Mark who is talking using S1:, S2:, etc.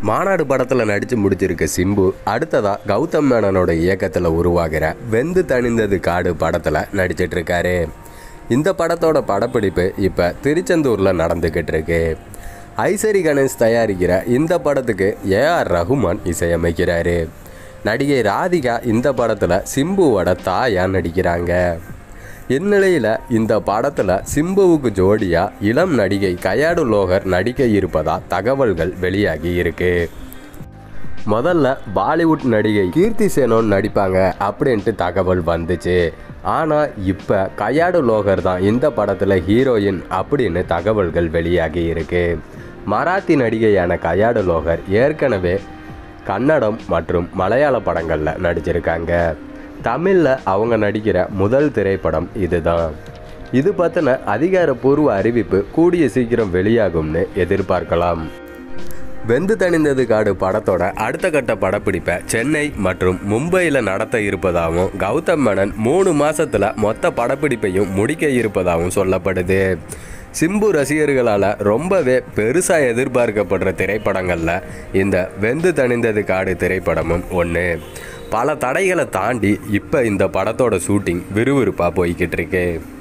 S1: மாநாடு படத்தில் நடித்து முடிச்சிருக்க சிம்பு அடுத்ததா கௌதம் மேனனோட இயக்கத்தில் உருவாகிற வெந்து தணிந்தது காடு படத்தில் நடிச்சிட்டு இருக்காரு இந்த படத்தோட படப்பிடிப்பு இப்போ திருச்செந்தூரில் நடந்துக்கிட்டு இருக்கு ஐசரி கணேஷ் தயாரிக்கிற இந்த படத்துக்கு ஏஆர் ரகுமான் இசையமைக்கிறாரு நடிகை ராதிகா இந்த படத்தில் சிம்புவோட தாயா நடிக்கிறாங்க இந்நிலையில் இந்த படத்தில் சிம்புவுக்கு ஜோடியா இளம் நடிகை கயாடு லோகர் நடிக்க இருப்பதா தகவல்கள் வெளியாகி இருக்கு முதல்ல பாலிவுட் நடிகை கீர்த்தி சேனோன் நடிப்பாங்க அப்படின்ட்டு தகவல் வந்துச்சு ஆனால் இப்போ கயாடு லோகர் தான் இந்த படத்தில் ஹீரோயின் அப்படின்னு தகவல்கள் வெளியாகி இருக்கு மராத்தி நடிகையான கயாடு லோகர் ஏற்கனவே கன்னடம் மற்றும் மலையாள படங்களில் நடிச்சிருக்காங்க தமிழில் அவங்க நடிக்கிற முதல் திரைப்படம் இதுதான் இது பற்றின அதிகாரப்பூர்வ அறிவிப்பு கூடிய சீக்கிரம் வெளியாகும்னு எதிர்பார்க்கலாம் வெந்து தணிந்தது காடு படத்தோட அடுத்த கட்ட படப்பிடிப்பை சென்னை மற்றும் மும்பையில் நடத்த இருப்பதாகவும் கௌதம் மேனன் மூணு மாசத்துல மொத்த படப்பிடிப்பையும் முடிக்க இருப்பதாகவும் சொல்லப்படுது சிம்பு ரசிகர்களால் ரொம்பவே பெருசாக எதிர்பார்க்கப்படுற திரைப்படங்களில் இந்த வெந்து தணிந்தது காடு திரைப்படமும் ஒன்று பல தடைகளை தாண்டி இப்போ இந்த படத்தோட ஷூட்டிங் விறுவிறுப்பாக போய்கிட்டு இருக்கு